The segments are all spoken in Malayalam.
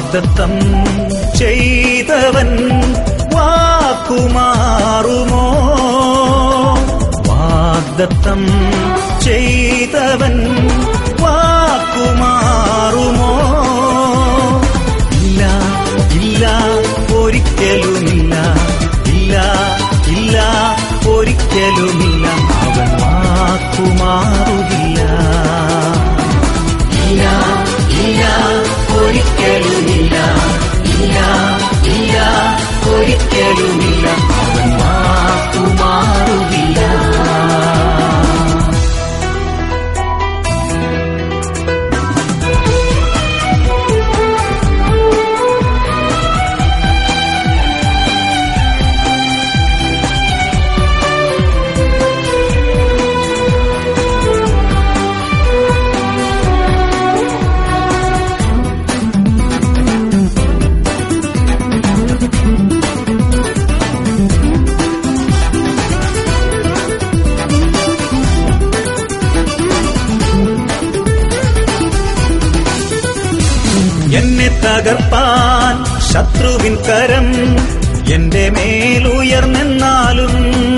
വാഗ്ദത്തം ചെയ്തവൻ വാക്കുമാറുമോ വാഗ്ദത്തം ചെയ്തവൻ വാക്കുമാറുമോ ഇല്ല ഇല്ല ഒരിക്കലുമില്ല ഇല്ല ഇല്ല ഒരിക്കലുമില്ല അവൻ വാക്കുമാറുകില്ല ഇല്ല ഇല്ല ഒരിക്കലുമില്ല ഇല്ല ഇല്ല ഒരിക്കലുമില്ല അവൻ വാക്കുമാറുകില്ല എന്നെ തകർപ്പാൻ ശത്രുവിൻ കരം എന്റെ മേലുയർന്നെന്നാലും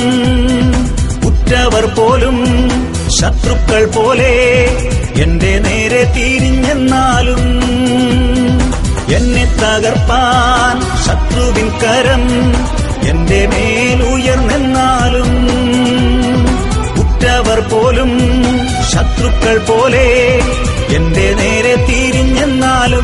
ഉറ്റവർ പോലും ശത്രുക്കൾ പോലെ എന്റെ നേരെ തിരിഞ്ഞെന്നാലും എന്നെ തകർപ്പാൻ ശത്രുവിൻ കരം എന്റെ മേലുയർന്നെന്നാലും ഉറ്റവർ പോലും ശത്രുക്കൾ പോലെ എന്റെ നേരെ തിരിഞ്ഞെന്നാലും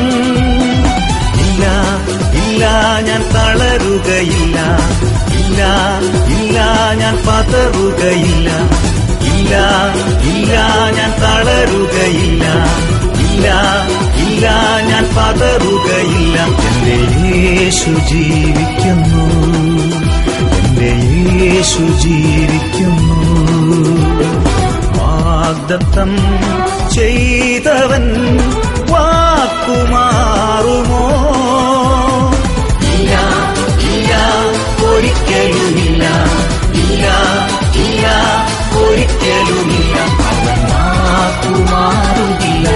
ഇല്ല ഇല്ല ഞാൻ തളരുകയില്ല ഇല്ല ഇല്ല ഞാൻ പതറുകയില്ല ഇല്ല ഇല്ല ഞാൻ തളരുകയില്ല ഇല്ല ഇല്ല ഞാൻ പതറുകയില്ല എന്റെ യേശു ജീവിക്കുന്നു എന്റെ യേശു ജീവിക്കുന്നു വാഗ്ദത്തം ചെയ്തവൻ വാക്കുമാറുമോ ഇല്ല ഇല്ല ഒരിക്കലുമില്ല ഇല്ല ഇല്ല ഒരിക്കലുമില്ല അവൻ വാക്കുമാറുകില്ല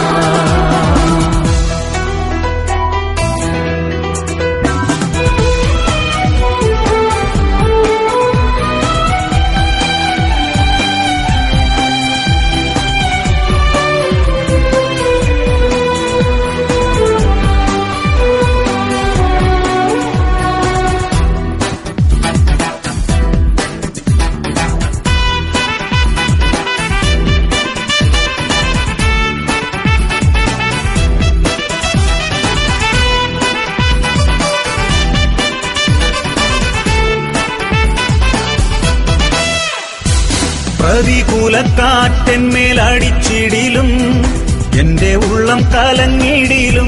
പ്രതികൂലക്കാറ്റന്മേൽ അടിച്ചിടിലും എന്റെ ഉള്ളം കലങ്ങിടിലും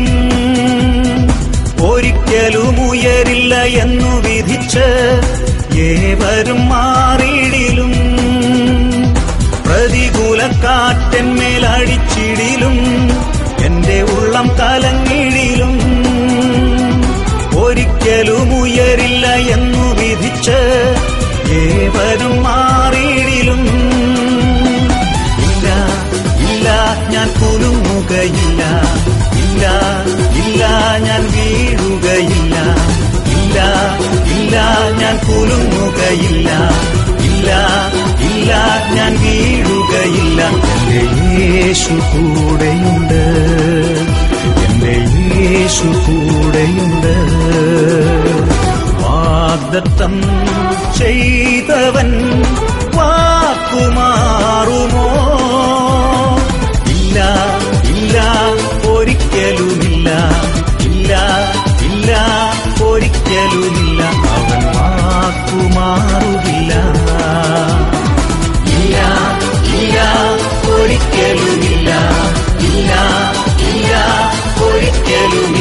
ഒരിക്കലും ഉയരില്ല എന്നു വിധിച്ച് ഏവരും മാറിയിടിലും പ്രതികൂലക്കാറ്റന്മേൽ അടിച്ചിടിലും എന്റെ ഉള്ളം കലങ്ങിടിലും ഒരിക്കലും ഉയരില്ല എന്നു വിധിച്ച് ഏവരും മാറിയിടിലും ഇല്ല ഇല്ല ഞാൻ കുലുങ്ങുകയില്ല ഇല്ല ഇല്ല ഞാൻ വീഴുകയില്ല ഇല്ല ഇല്ല ഞാൻ കുലുങ്ങുകയില്ല ഇല്ല ഇല്ല ഞാൻ വീഴുകയില്ല എന്റെ യേശു കൂടെയുണ്ട് എന്റെ യേശു കൂടെയുണ്ട് വാഗ്ദത്തം ചെയ്തവൻ വാക്കുമാറുമോ ഇല്ല ഇല്ല ഒരിക്കലുമില്ല ഇല്ല ഇല്ല ഒരിക്കലുമില്ല അവൻ വാക്കുമാറുകില്ല ഇല്ല ഇല്ല ഒരിക്കലുമില്ല ഇല്ല ഇല്ല ഒരിക്കലുമില്ല